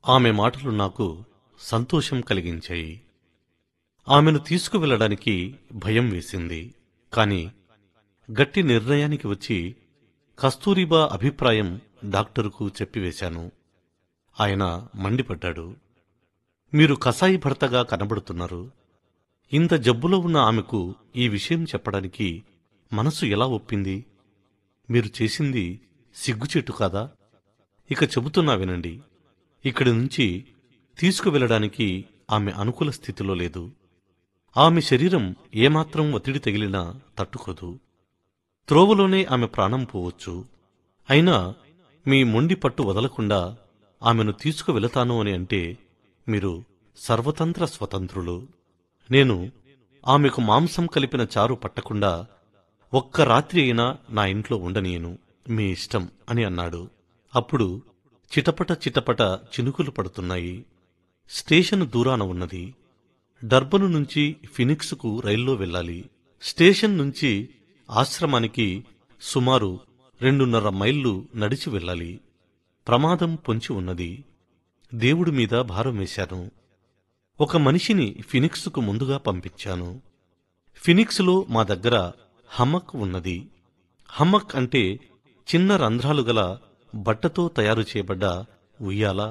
ఆమె మాటలు నాకు సంతోషం కలిగించాయి ఆమెను తీసుకువెళ్ళడానికి భయం వేసింది కాని గట్టి నిర్ణయానికి వచ్చి కస్తూరిబా అభిప్రాయం డాక్టరుకు చెప్పివేశాను ఆయన మండిపడ్డాడు మీరు కసాయి భర్తగా కనబడుతున్నారు ఇంత జబ్బులో ఉన్న ఆమెకు ఈ విషయం చెప్పడానికి మనసు ఎలా ఒప్పింది మీరు చేసింది సిగ్గుచేటు కాదా ఇక చెబుతున్నా వినండి ఇక్కడి నుంచి తీసుకువెళ్ళడానికి ఆమె అనుకూల స్థితిలో లేదు ఆమె శరీరం ఏమాత్రం ఒత్తిడి తగిలినా తట్టుకోదు త్రోవలోనే ఆమె ప్రాణం పోవచ్చు అయినా మీ మొండి పట్టు వదలకుండా ఆమెను తీసుకువెళతాను అని అంటే మీరు సర్వతంత్ర స్వతంత్రులు నేను ఆమెకు మాంసం కలిపిన చారు పట్టకుండా ఒక్క రాత్రి అయినా నా ఇంట్లో ఉండనీయను మీ ఇష్టం అని అన్నాడు అప్పుడు చిటపట చిటపట చినుకులు పడుతున్నాయి స్టేషన్ దూరాన ఉన్నది డర్బను నుంచి ఫినిక్స్కు రైల్లో వెళ్ళాలి స్టేషన్ నుంచి ఆశ్రమానికి సుమారు రెండున్నర మైళ్ళు నడిచి వెళ్ళాలి ప్రమాదం పొంచి ఉన్నది దేవుడి మీద భారం వేశాను ఒక మనిషిని ఫినిక్స్కు ముందుగా పంపించాను ఫినిక్స్లో మా దగ్గర హమ్మక్ ఉన్నది హమ్మక్ అంటే చిన్న రంధ్రాలు గల బట్టతో తయారు చేయబడ్డ ఉయ్యాల